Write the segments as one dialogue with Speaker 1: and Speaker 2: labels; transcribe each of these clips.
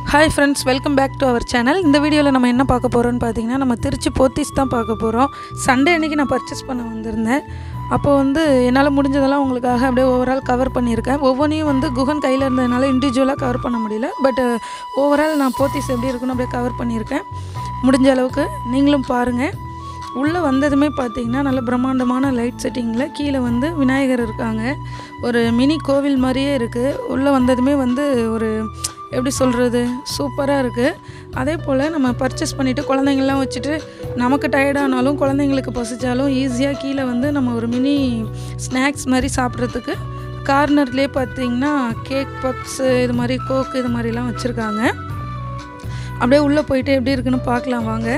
Speaker 1: hi friends welcome back to our channel இந்த வீடியோவில் நம்ம என்ன பார்க்க போகிறோம்னு பார்த்தீங்கன்னா நம்ம திருச்சி போத்தீஸ் தான் பார்க்க போகிறோம் சண்டே அன்றைக்கி நான் பர்ச்சேஸ் பண்ண வந்திருந்தேன் அப்போ வந்து என்னால் முடிஞ்சதெல்லாம் உங்களுக்காக அப்படியே ஓவரால் கவர் பண்ணியிருக்கேன் ஒவ்வொன்றையும் வந்து குகன் கையில் இருந்ததுனால இண்டிவிஜுவலாக கவர் பண்ண முடியல பட் ஓவரால் நான் போத்தீஸ் எப்படி இருக்குன்னு அப்படியே கவர் பண்ணியிருக்கேன் முடிஞ்ச அளவுக்கு நீங்களும் பாருங்கள் உள்ளே வந்ததுமே பார்த்தீங்கன்னா நல்ல பிரம்மாண்டமான லைட் செட்டிங்கில் கீழே வந்து விநாயகர் இருக்காங்க ஒரு மினி கோவில் மாதிரியே இருக்குது உள்ளே வந்ததுமே வந்து ஒரு எப்படி சொல்கிறது சூப்பராக இருக்குது அதே போல் நம்ம பர்ச்சேஸ் பண்ணிவிட்டு குழந்தைங்கள்லாம் வச்சுட்டு நமக்கு டயர்டானாலும் குழந்தைங்களுக்கு பசிச்சாலும் ஈஸியாக கீழே வந்து நம்ம ஒரு மினி ஸ்நாக்ஸ் மாதிரி சாப்பிட்றதுக்கு கார்னர்லேயே பார்த்தீங்கன்னா கேக் பப்ஸு இது மாதிரி கோக் இது மாதிரிலாம் வச்சுருக்காங்க அப்படியே உள்ளே போயிட்டு எப்படி இருக்குன்னு பார்க்கலாம் வாங்க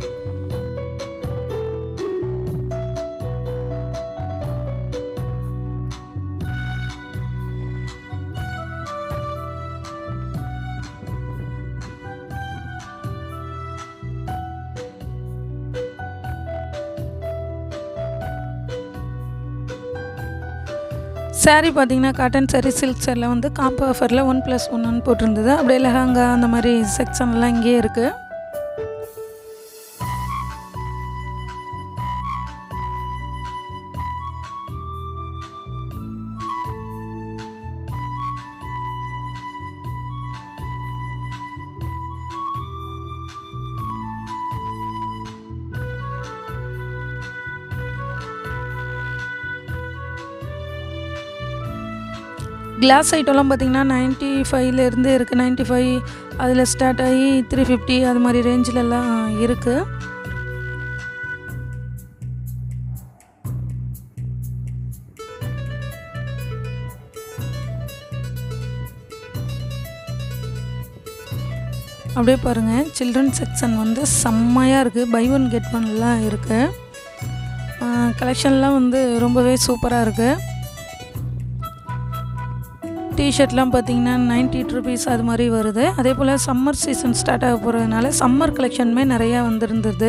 Speaker 1: சாரீ பார்த்தீங்கன்னா காட்டன் சாரீ சில்க் சாரியில் வந்து காம்போ ஆஃபரில் ஒன் ப்ளஸ் ஒன்னு போட்டிருந்தது அப்படியே லெஹங்கா அந்த மாதிரி செக்ஷன்லாம் இங்கேயே இருக்குது கிளாஸ் ஐட்டம்லாம் பார்த்திங்கன்னா நைன்ட்டி ஃபைவ்லேருந்து இருக்குது நைன்ட்டி ஃபைவ் அதில் ஸ்டார்ட் ஆகி த்ரீ ஃபிஃப்டி அது மாதிரி ரேஞ்சிலலாம் இருக்குது அப்படியே பாருங்கள் சில்ட்ரன் செக்ஷன் வந்து செம்மையாக இருக்குது பை ஒன் கெட் ஒன்லாம் இருக்குது கலெக்ஷன்லாம் வந்து ரொம்பவே சூப்பராக இருக்குது டிஷர்ட்லாம் பார்த்தீங்கன்னா நைன்டி ருபீஸ் அது மாதிரி வருது அதே போல் சம்மர் சீசன் ஸ்டார்ட் ஆக போகிறதுனால சம்மர் கலெக்ஷனுமே நிறையா வந்திருந்தது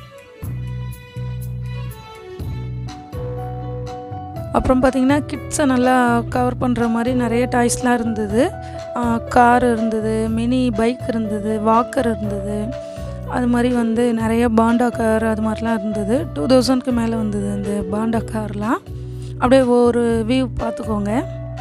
Speaker 1: அப்புறம் பார்த்திங்கன்னா கிட்ஸை நல்லா கவர் பண்ணுற மாதிரி நிறைய டாய்ஸ்லாம் இருந்தது கார் இருந்தது மினி பைக் இருந்தது வாக்கர் இருந்தது அது மாதிரி வந்து நிறைய பாண்டா கார் அது மாதிரிலாம் இருந்தது டூ தௌசண்ட்க்கு மேலே வந்தது இந்த பாண்டா கார்லாம் அப்படியே ஒரு வியூ பார்த்துக்கோங்க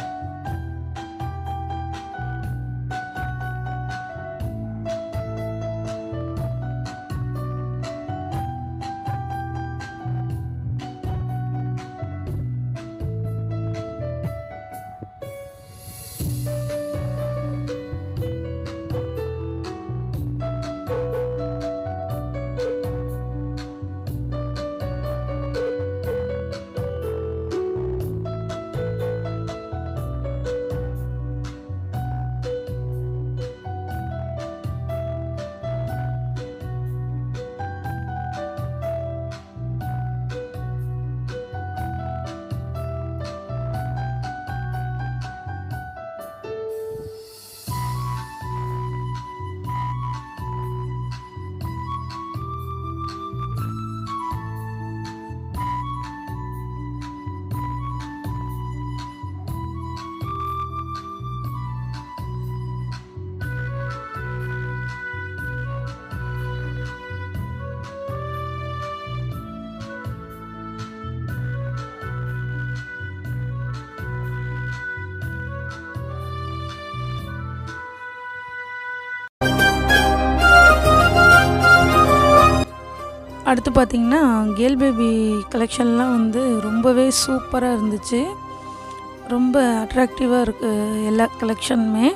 Speaker 1: அடுத்து பார்த்திங்கன்னா கேர்ள் பேபி கலெக்ஷன்லாம் வந்து ரொம்பவே சூப்பராக இருந்துச்சு ரொம்ப அட்ராக்டிவாக இருக்குது எல்லா கலெக்ஷனுமே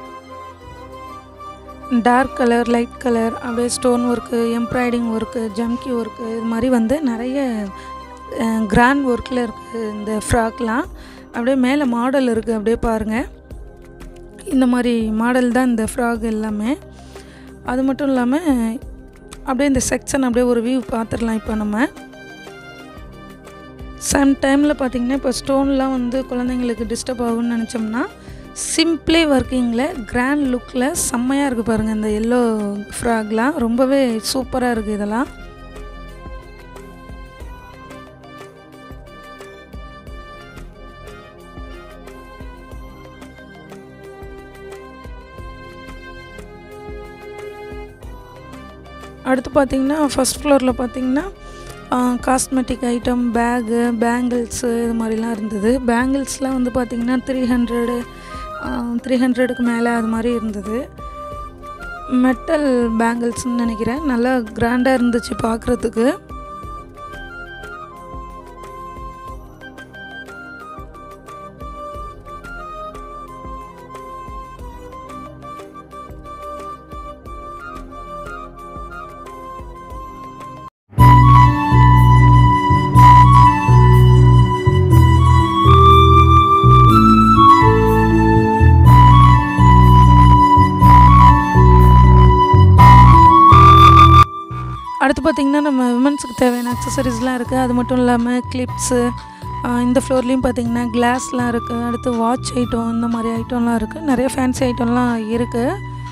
Speaker 1: டார்க் கலர் லைட் கலர் அப்படியே ஸ்டோன் ஒர்க்கு எம்ப்ராய்டிங் ஒர்க்கு ஜம்கி ஒர்க்கு இது மாதிரி வந்து நிறைய கிராண்ட் ஒர்க்கில் இருக்குது இந்த ஃப்ராக்லாம் அப்படியே மேலே மாடல் இருக்குது அப்படியே பாருங்கள் இந்த மாதிரி மாடல் தான் இந்த ஃப்ராக் எல்லாமே அது மட்டும் இல்லாமல் அப்படியே இந்த செக்ஷன் அப்படியே ஒரு வியூ பார்த்துடலாம் இப்போ நம்ம சம் டைமில் பார்த்திங்கன்னா இப்போ ஸ்டோன்லாம் வந்து குழந்தைங்களுக்கு டிஸ்டர்ப் ஆகும்னு நினச்சோம்னா சிம்பிளி ஒர்க்கிங்கில் கிராண்ட் லுக்கில் செம்மையாக இருக்குது பாருங்கள் இந்த எல்லோ ஃப்ராக்லாம் ரொம்பவே சூப்பராக இருக்குது இதெல்லாம் அடுத்து பார்த்திங்கன்னா ஃபஸ்ட் ஃப்ளோரில் பார்த்திங்கன்னா காஸ்மெட்டிக் ஐட்டம் பேகு பேங்கிள்ஸு இது மாதிரிலாம் இருந்தது பேங்கிள்ஸ்லாம் வந்து பார்த்திங்கன்னா த்ரீ ஹண்ட்ரடு த்ரீ ஹண்ட்ரடுக்கு மேலே அது மாதிரி இருந்தது மெட்டல் பேங்கிள்ஸ்னு நினைக்கிறேன் நல்லா கிராண்டாக இருந்துச்சு பார்க்குறதுக்கு அடுத்து பார்த்திங்கன்னா நம்ம விமன்ஸுக்கு தேவையான அக்சசரிஸ்லாம் இருக்குது அது மட்டும் இல்லாமல் கிளிப்ஸு இந்த ஃப்ளோர்லேயும் பார்த்திங்கன்னா கிளாஸ்லாம் இருக்குது அடுத்து வாட்ச் ஐட்டம் இந்த மாதிரி ஐட்டம்லாம் இருக்குது நிறைய ஃபேன்சி ஐட்டம்லாம் இருக்குது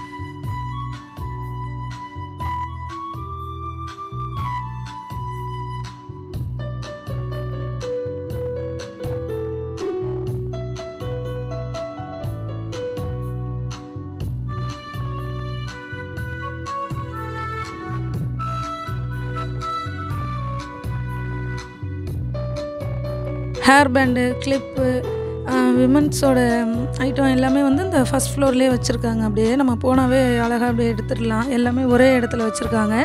Speaker 1: ஹேர் பேண்டு கிளிப்பு விமன்ஸோட ஐட்டம் எல்லாமே வந்து இந்த ஃபஸ்ட் ஃப்ளோர்லேயே வச்சுருக்காங்க அப்படியே நம்ம போனாவே அழகாக அப்படியே எடுத்துடலாம் எல்லாமே ஒரே இடத்துல வச்சுருக்காங்க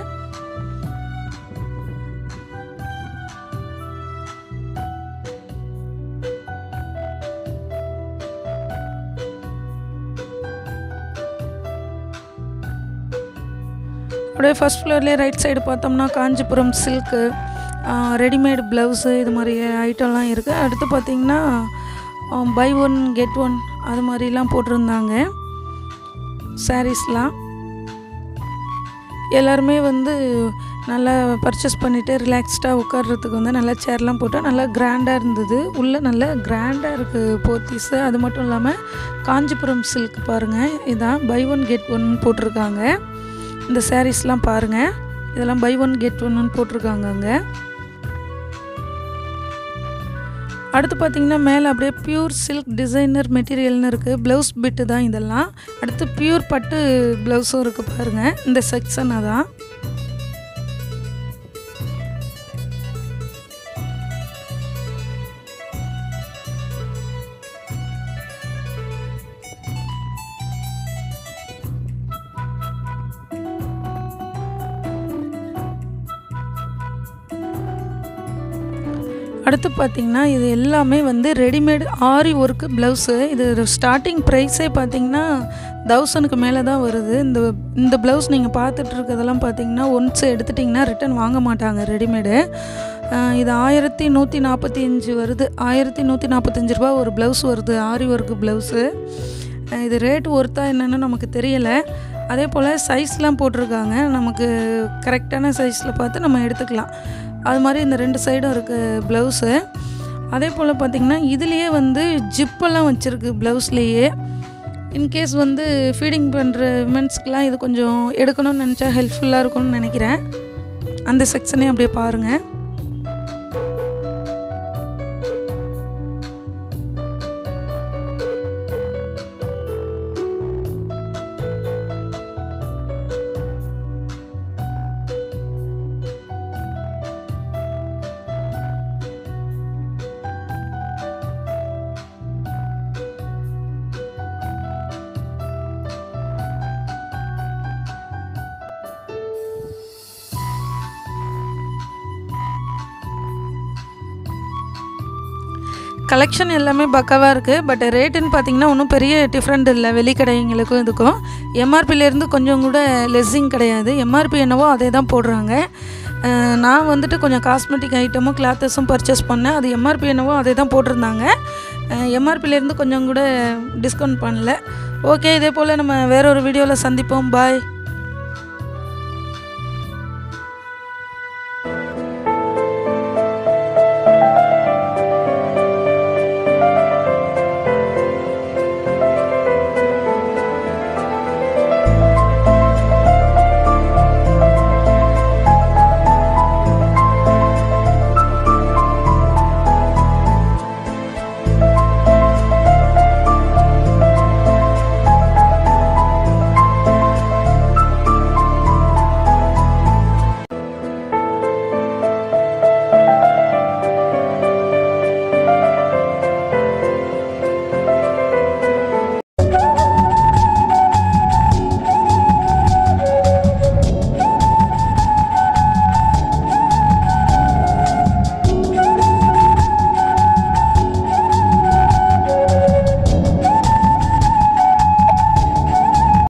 Speaker 1: அப்படியே ஃபஸ்ட் ஃப்ளோர்லேயே ரைட் சைடு பார்த்தோம்னா காஞ்சிபுரம் சில்க்கு ரெடிமேட் ப்ளவுஸு இது மாதிரி ஐட்டம்லாம் இருக்குது அடுத்து பார்த்திங்கன்னா பை ஒன் கெட் ஒன் அது மாதிரிலாம் போட்டிருந்தாங்க சாரீஸ்லாம் எல்லாருமே வந்து நல்லா பர்ச்சேஸ் பண்ணிவிட்டு ரிலாக்ஸ்டாக உட்கார்றதுக்கு வந்து நல்லா சேர்லாம் போட்டு நல்லா கிராண்டாக இருந்தது உள்ளே நல்லா கிராண்டாக இருக்குது போத்தீஸு அது மட்டும் இல்லாமல் காஞ்சிபுரம் சில்க் பாருங்கள் இதான் பை ஒன் கெட் ஒன் போட்டிருக்காங்க இந்த சாரீஸ்லாம் பாருங்கள் இதெல்லாம் பை ஒன் கெட் ஒன்னு போட்டிருக்காங்க அங்கே அடுத்து பார்த்திங்கன்னா மேலே அப்படியே பியூர் சில்க் டிசைனர் மெட்டீரியல்னு இருக்குது ப்ளவுஸ் பிட்டு தான் இதெல்லாம் அடுத்து பியூர் பட்டு ப்ளவுஸும் இருக்குது பாருங்கள் இந்த செக்ஷன் அதான் அடுத்து பார்த்திங்கன்னா இது எல்லாமே வந்து ரெடிமேட் ஆரி ஒர்க்கு ப்ளவுஸு இது ஸ்டார்டிங் ப்ரைஸே பார்த்திங்கன்னா தௌசண்ட்க்கு மேலே தான் வருது இந்த இந்த ப்ளவுஸ் நீங்கள் பார்த்துட்டு இருக்கிறதெல்லாம் பார்த்தீங்கன்னா ஒன்ஸ் எடுத்துட்டிங்கன்னா ரிட்டன் வாங்க மாட்டாங்க ரெடிமேடு இது ஆயிரத்தி நூற்றி நாற்பத்தி அஞ்சு வருது ஆயிரத்தி நூற்றி நாற்பத்தஞ்சு ரூபா ஒரு ப்ளவுஸ் வருது ஆரி ஒர்க்கு ப்ளவுஸு இது ரேட் ஒர்த்தா என்னென்னு நமக்கு தெரியலை அதே போல் சைஸ்லாம் போட்டிருக்காங்க நமக்கு கரெக்டான சைஸில் பார்த்து நம்ம எடுத்துக்கலாம் அது மாதிரி இந்த ரெண்டு சைடும் இருக்குது ப்ளவுஸு அதே போல் பார்த்திங்கன்னா இதுலேயே வந்து ஜிப்பெல்லாம் வச்சுருக்கு ப்ளவுஸ்லேயே இன்கேஸ் வந்து ஃபீடிங் பண்ணுற விமென்ஸ்க்கெலாம் இது கொஞ்சம் எடுக்கணும்னு நினச்சா ஹெல்ப்ஃபுல்லாக இருக்கும்னு நினைக்கிறேன் அந்த செக்ஷனே அப்படியே பாருங்கள் கலெக்ஷன் எல்லாமே பக்காவாக இருக்குது பட் ரேட்டுன்னு பார்த்தீங்கன்னா ஒன்றும் பெரிய டிஃப்ரெண்ட் இல்லை வெளிக்கடைங்களுக்கும் இதுக்கும் எம்ஆர்பிலேருந்து கொஞ்சம் கூட லெஸ்ஸிங் கிடையாது எம்ஆர்பி என்னவோ அதே தான் போடுறாங்க அஹ் நான் வந்துட்டு கொஞ்சம் காஸ்மெட்டிக் ஐட்டமும் கிளாத்தஸும் பர்ச்சேஸ் பண்ணேன் அது எம்ஆர்பி என்னவோ அதே தான் போட்டிருந்தாங்க எம்ஆர்பிலேருந்து கொஞ்சம் கூட டிஸ்கவுண்ட் பண்ணல ஓகே இதே போல் நம்ம வேற ஒரு வீடியோவில் சந்திப்போம் பாய்